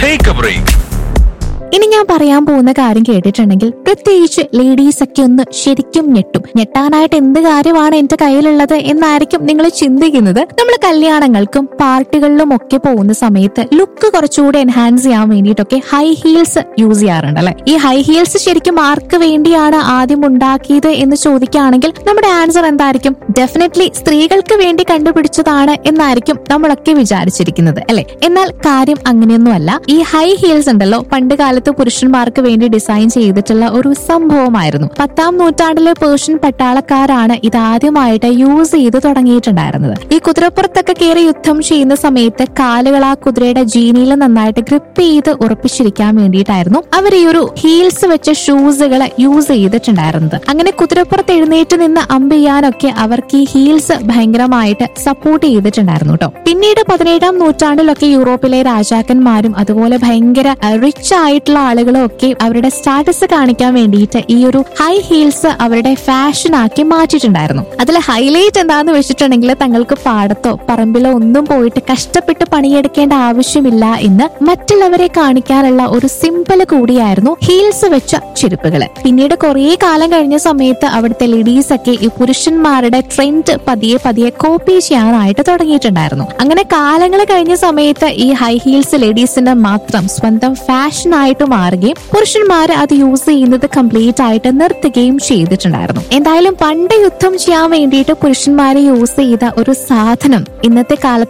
Take a break. ഇനി ഞാൻ പറയാൻ പോകുന്ന കാര്യം കേട്ടിട്ടുണ്ടെങ്കിൽ പ്രത്യേകിച്ച് ലേഡീസ് ഒക്കെ ഒന്ന് ശരിക്കും ഞെട്ടും ഞെട്ടാനായിട്ട് എന്ത് കാര്യമാണ് എന്റെ കയ്യിലുള്ളത് എന്നായിരിക്കും നിങ്ങൾ ചിന്തിക്കുന്നത് നമ്മൾ കല്യാണങ്ങൾക്കും പാർട്ടികളിലും ഒക്കെ പോകുന്ന സമയത്ത് ലുക്ക് കുറച്ചുകൂടി എൻഹാൻസ് ചെയ്യാൻ വേണ്ടിയിട്ടൊക്കെ ഹൈ ഹീൽസ് യൂസ് ചെയ്യാറുണ്ട് അല്ലെ ഈ ഹൈ ഹീൽസ് ശരിക്കും ആർക്ക് വേണ്ടിയാണ് ആദ്യം ഉണ്ടാക്കിയത് എന്ന് ചോദിക്കുകയാണെങ്കിൽ നമ്മുടെ ആൻസർ എന്തായിരിക്കും ഡെഫിനറ്റ്ലി സ്ത്രീകൾക്ക് വേണ്ടി കണ്ടുപിടിച്ചതാണ് എന്നായിരിക്കും നമ്മളൊക്കെ വിചാരിച്ചിരിക്കുന്നത് അല്ലെ എന്നാൽ കാര്യം അങ്ങനെയൊന്നുമല്ല ഈ ഹൈ ഹീൽസ് ഉണ്ടല്ലോ പണ്ട് കാലത്ത് പുരുഷന്മാർക്ക് വേണ്ടി ഡിസൈൻ ചെയ്തിട്ടുള്ള ഒരു സംഭവമായിരുന്നു പത്താം നൂറ്റാണ്ടിലെ പേർഷ്യൻ പട്ടാളക്കാരാണ് ഇത് ആദ്യമായിട്ട് യൂസ് ചെയ്ത് തുടങ്ങിയിട്ടുണ്ടായിരുന്നത് ഈ കുതിരപ്പുറത്തൊക്കെ കയറി യുദ്ധം ചെയ്യുന്ന സമയത്ത് കാലുകൾ ആ കുതിരയുടെ ജീനിയിൽ നന്നായിട്ട് ഗ്രിപ്പ് ചെയ്ത് ഉറപ്പിച്ചിരിക്കാൻ വേണ്ടിയിട്ടായിരുന്നു അവർ ഈ ഒരു ഹീൽസ് വെച്ച ഷൂസുകൾ യൂസ് ചെയ്തിട്ടുണ്ടായിരുന്നത് അങ്ങനെ കുതിരപ്പുറത്ത് എഴുന്നേറ്റ് നിന്ന് അമ്പ് ചെയ്യാനൊക്കെ അവർക്ക് ഈ ഹീൽസ് ഭയങ്കരമായിട്ട് സപ്പോർട്ട് ചെയ്തിട്ടുണ്ടായിരുന്നു കേട്ടോ പിന്നീട് പതിനേഴാം നൂറ്റാണ്ടിലൊക്കെ യൂറോപ്പിലെ രാജാക്കന്മാരും അതുപോലെ ഭയങ്കര റിച്ച് ആയിട്ടുള്ള ആളുകളും ഒക്കെ അവരുടെ സ്റ്റാറ്റസ് കാണിക്കാൻ വേണ്ടിയിട്ട് ഈ ഒരു ഹൈ ഹീൽസ് അവരുടെ ഫാഷൻ ആക്കി മാറ്റിയിട്ടുണ്ടായിരുന്നു അതിൽ ഹൈലൈറ്റ് എന്താന്ന് വെച്ചിട്ടുണ്ടെങ്കിൽ തങ്ങൾക്ക് പാടത്തോ പറമ്പിലോ ഒന്നും പോയിട്ട് കഷ്ടപ്പെട്ട് പണിയെടുക്കേണ്ട ആവശ്യമില്ല എന്ന് മറ്റുള്ളവരെ കാണിക്കാനുള്ള ഒരു സിമ്പിൾ കൂടിയായിരുന്നു ഹീൽസ് വെച്ച ചെരുപ്പുകൾ പിന്നീട് കുറേ കാലം കഴിഞ്ഞ സമയത്ത് അവിടുത്തെ ലേഡീസ് ഒക്കെ ഈ പുരുഷന്മാരുടെ ട്രെൻഡ് പതിയെ പതിയെ കോപ്പി ചെയ്യാനായിട്ട് തുടങ്ങിയിട്ടുണ്ടായിരുന്നു അങ്ങനെ കാലങ്ങൾ കഴിഞ്ഞ സമയത്ത് ഈ ഹൈ ഹീൽസ് ലേഡീസിന്റെ മാത്രം സ്വന്തം ഫാഷൻ ആയിട്ട് മാറുകയും പുരുഷന്മാർ അത് യൂസ് ചെയ്യുന്നത് കംപ്ലീറ്റ് ആയിട്ട് നിർത്തുകയും ചെയ്തിട്ടുണ്ടായിരുന്നു എന്തായാലും പണ്ട് യുദ്ധം ചെയ്യാൻ വേണ്ടിയിട്ട് പുരുഷന്മാരെ യൂസ് ചെയ്ത ഒരു സാധനം ഇന്നത്തെ കാലത്ത്